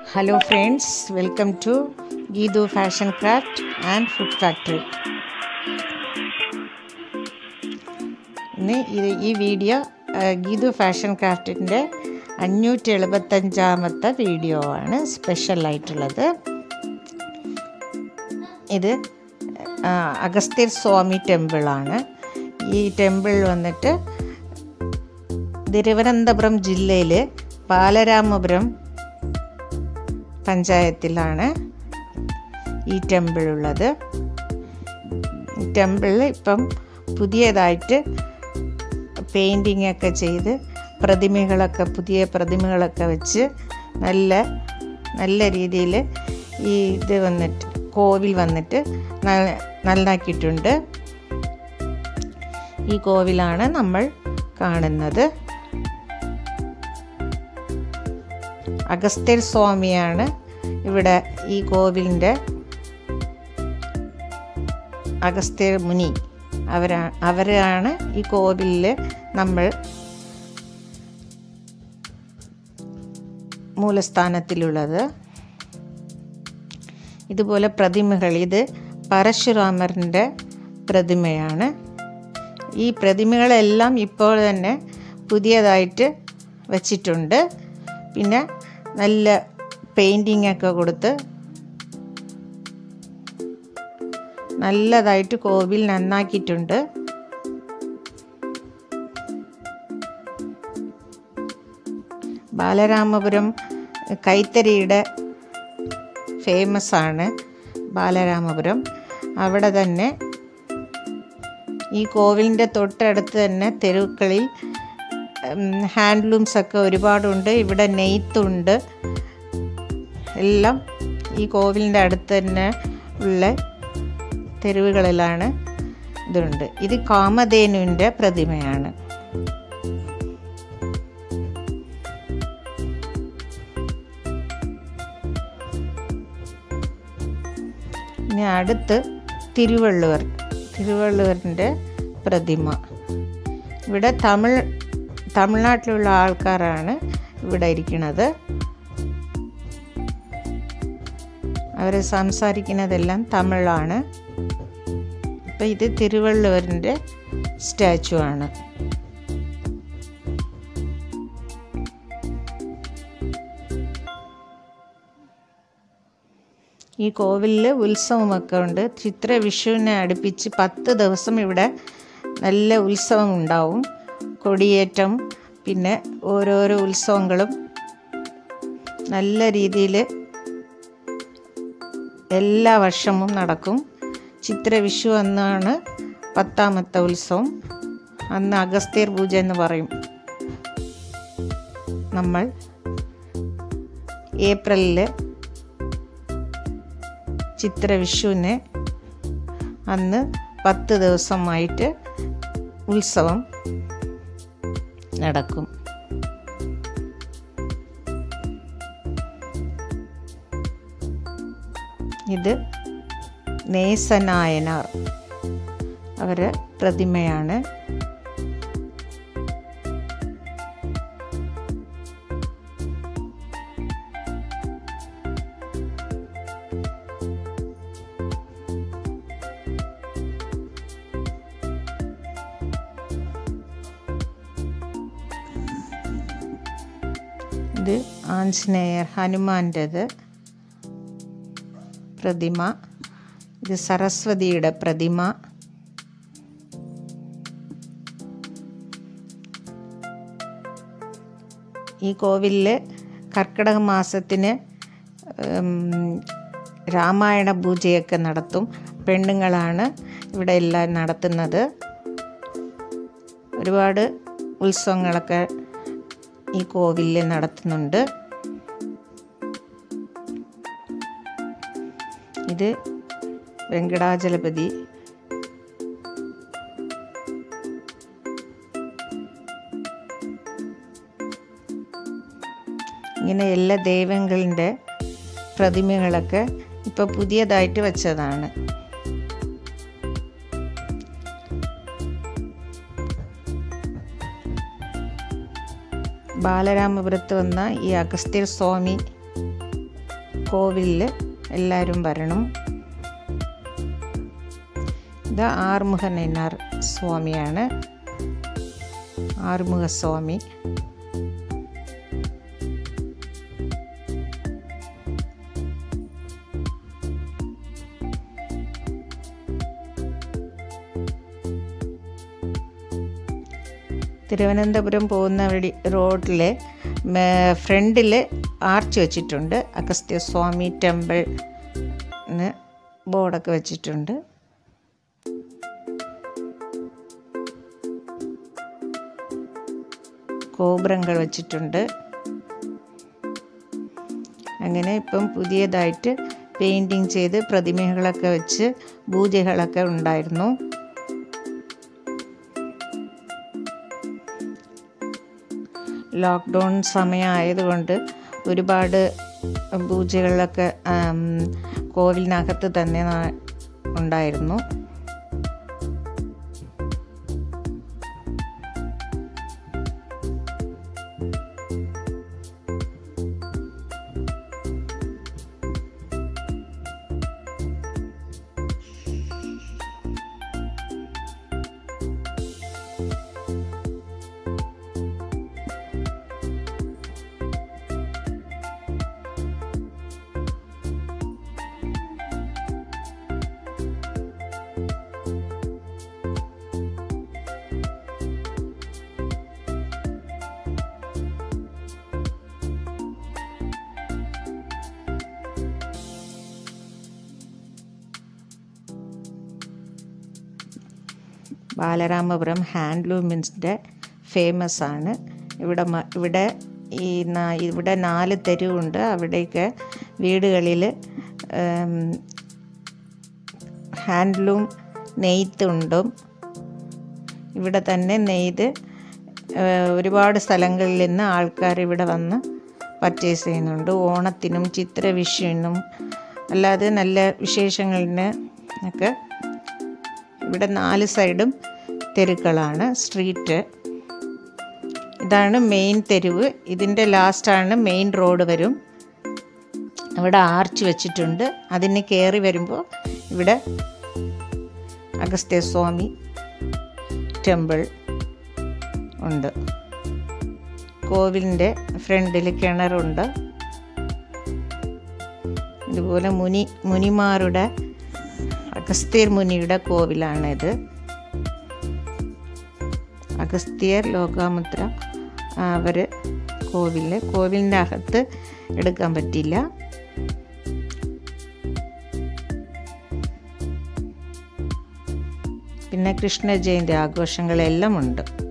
hello friends welcome to Geethu fashion craft and food factory ഇന്ന് ഇത് ഈ വീഡിയോ ആ, ഗീതു ഫാഷൻ ക്രാഫ്റ്റിൻ്റെ അഞ്ഞൂറ്റി എഴുപത്തഞ്ചാമത്തെ വീഡിയോ ആണ് സ്പെഷ്യലായിട്ടുള്ളത് ഇത് ആ, അഗസ്ത്യർ സ്വാമി ടെമ്പിളാണ് ഈ ടെമ്പിൾ വന്നിട്ട് തിരുവനന്തപുരം ജില്ലയിൽ ബാലരാമപുരം പഞ്ചായത്തിലാണ് ഈ ടെമ്പിൾ ഉള്ളത് ഈ ടെമ്പിളിൽ ഇപ്പം പുതിയതായിട്ട് പെയിൻറ്റിങ് ഒക്കെ ചെയ്ത് പ്രതിമകളൊക്കെ പുതിയ പ്രതിമകളൊക്കെ വെച്ച് നല്ല നല്ല രീതിയിൽ ഈ ഇത് വന്നിട്ട് കോവിൽ വന്നിട്ട് ന- നന്നാക്കിയിട്ടുണ്ട് ഈ കോവിലാണ് നമ്മൾ കാണുന്നത് അഗസ്ത്യർ സ്വാമിയാണ് ഇവിടെ ഈ കോവിലിൻ്റെ അഗസ്ത്യർ മുനി അവരാ അവരാണ് ഈ കോവിലിൽ നമ്മൾ മൂലസ്ഥാനത്തിലുള്ളത് ഇതുപോലെ പ്രതിമകൾ ഇത് പരശുരാമറിൻ്റെ പ്രതിമയാണ് ഈ പ്രതിമകളെല്ലാം ഇപ്പോൾ തന്നെ പുതിയതായിട്ട് വച്ചിട്ടുണ്ട് പിന്നെ നല്ല പെയിൻറ്റിങ് ഒക്കെ കൊടുത്ത് നല്ലതായിട്ട് കോവിൽ നന്നാക്കിയിട്ടുണ്ട് ബാലരാമപുരം കൈത്തരിയുടെ ഫേമസ് ആണ് ബാലരാമപുരം അവിടെ തന്നെ ഈ കോവിലിൻ്റെ തൊട്ടടുത്ത് തന്നെ തെരുവുകളിൽ ഹാൻഡ്ലൂംസ് ഒക്കെ ഒരുപാടുണ്ട് ഇവിടെ നെയ്ത്തുണ്ട് എല്ലാം ഈ കോവിലിൻ്റെ അടുത്ത് തന്നെ ഉള്ള തെരുവുകളിലാണ് ഇതുണ്ട് ഇത് കാമധേനുവിൻ്റെ പ്രതിമയാണ് ഇനി അടുത്ത് തിരുവള്ളുവർ തിരുവള്ളുവറിൻ്റെ പ്രതിമ ഇവിടെ തമിഴ് തമിഴ്നാട്ടിലുള്ള ആൾക്കാരാണ് ഇവിടെ ഇരിക്കുന്നത് അവർ സംസാരിക്കുന്നതെല്ലാം തമിഴാണ് അപ്പം ഇത് തിരുവള്ളുവറിൻ്റെ സ്റ്റാച്ചു ആണ് ഈ കോവിലിൽ ഉത്സവമൊക്കെ ഉണ്ട് ചിത്ര വിഷുവിനെ അടുപ്പിച്ച് പത്ത് ദിവസം ഇവിടെ നല്ല ഉത്സവം ഉണ്ടാവും കൊടിയേറ്റം പിന്നെ ഓരോരോ ഉത്സവങ്ങളും നല്ല രീതിയിൽ എല്ലാ വർഷവും നടക്കും ചിത്ര വിഷു എന്നാണ് പത്താമത്തെ ഉത്സവം അന്ന് അഗസ്ത്യർ പൂജ എന്ന് പറയും നമ്മൾ ഏപ്രിലിൽ ചിത്ര വിഷുവിന് അന്ന് പത്ത് ദിവസമായിട്ട് ഉത്സവം നടക്കും ഇത് നേസനായനാർ അവരെ പ്രതിമയാണ് ഇത് ആഞ്ജനേയർ ഹനുമാൻ്റെത് പ്രതിമ ഇത് സരസ്വതിയുടെ പ്രതിമ ഈ കോവിലിൽ കർക്കിടക മാസത്തിന് ഉം, രാമായണ പൂജയൊക്കെ നടത്തും പെണ്ണുങ്ങളാണ് ഇവിടെ എല്ലാം നടത്തുന്നത് ഒരുപാട് ഉത്സവങ്ങളൊക്കെ ഈ കോവിലിൽ നടത്തുന്നുണ്ട് ഇത് വെങ്കടാചലപതി ഇങ്ങനെ എല്ലാ ദൈവങ്ങളുടെ പ്രതിമകളൊക്കെ ഇപ്പോൾ പുതിയതായിട്ട് വെച്ചതാണ് ബാലരാമപുരത്ത് വന്ന ഈ അഗസ്ത്യർ സ്വാമി കോവിലിൽ എല്ലാവരും വരണം ഇത് ആറുമുഖനയനാർ സ്വാമിയാണ് ആറുമുഖ സ്വാമി തിരുവനന്തപുരം പോകുന്ന വഴി റോഡിൽ ഫ്രണ്ടിൽ ആർച്ച് വെച്ചിട്ടുണ്ട് അഗസ്ത്യസ്വാമി ടെമ്പിൾ എന്ന് ബോർഡൊക്കെ വെച്ചിട്ടുണ്ട് ഗോപുരങ്ങൾ വെച്ചിട്ടുണ്ട് അങ്ങനെ ഇപ്പം പുതിയതായിട്ട് പെയിൻറ്റിങ് ചെയ്ത് പ്രതിമകളൊക്കെ വെച്ച് പൂജകളൊക്കെ ഉണ്ടായിരുന്നു ലോക്ക്ഡൗൺ സമയമായതുകൊണ്ട് ഒരുപാട് പൂജകളിലൊക്കെ കോവിലിനകത്ത് തന്നെ ഉണ്ടായിരുന്നു ബാലരാമപുരം ഹാൻഡ്ലൂമിൻ്റെ ഫേമസ് ആണ് ഇവിടെ ഇവിടെ ഈ ഇവിടെ നാല് തെരുവുണ്ട് അവിടെയൊക്കെ വീടുകളിൽ ഹാൻഡ്ലൂം നെയ്ത്തുണ്ടും ഇവിടെ തന്നെ നെയ്ത് ഒരുപാട് സ്ഥലങ്ങളിൽ നിന്ന് ആൾക്കാർ ഇവിടെ വന്ന് പർച്ചേസ് ചെയ്യുന്നുണ്ട് ഓണത്തിനും ചിത്രവിഷുവിനും അല്ലാതെ നല്ല വിശേഷങ്ങളിന് ഒക്കെ ഇവിടെ നാല് സൈഡും തെരുക്കളാണ് സ്ട്രീറ്റ് ഇതാണ് മെയിൻ തെരുവ് ഇതിൻ്റെ ലാസ്റ്റാണ് മെയിൻ റോഡ് വരും അവിടെ ആർച്ച് വെച്ചിട്ടുണ്ട് അതിന് കയറി വരുമ്പോൾ ഇവിടെ അഗസ്ത്യസ്വാമി ടെമ്പിൾ ഉണ്ട് കോവിലിൻ്റെ ഫ്രണ്ടിൽ കിണറുണ്ട് ഇതുപോലെ മുനി മുനിമാരുടെ അഗസ്ത്യർ മുനിയുടെ കോവിലാണിത് അഗസ്ത്യർ ലോകാമുദ്ര അവർ കോവിലിൽ കോവിലിൻ്റെ അകത്ത് എടുക്കാൻ പറ്റില്ല പിന്നെ കൃഷ്ണ ജയന്തി ആഘോഷങ്ങളെല്ലാം ഉണ്ട്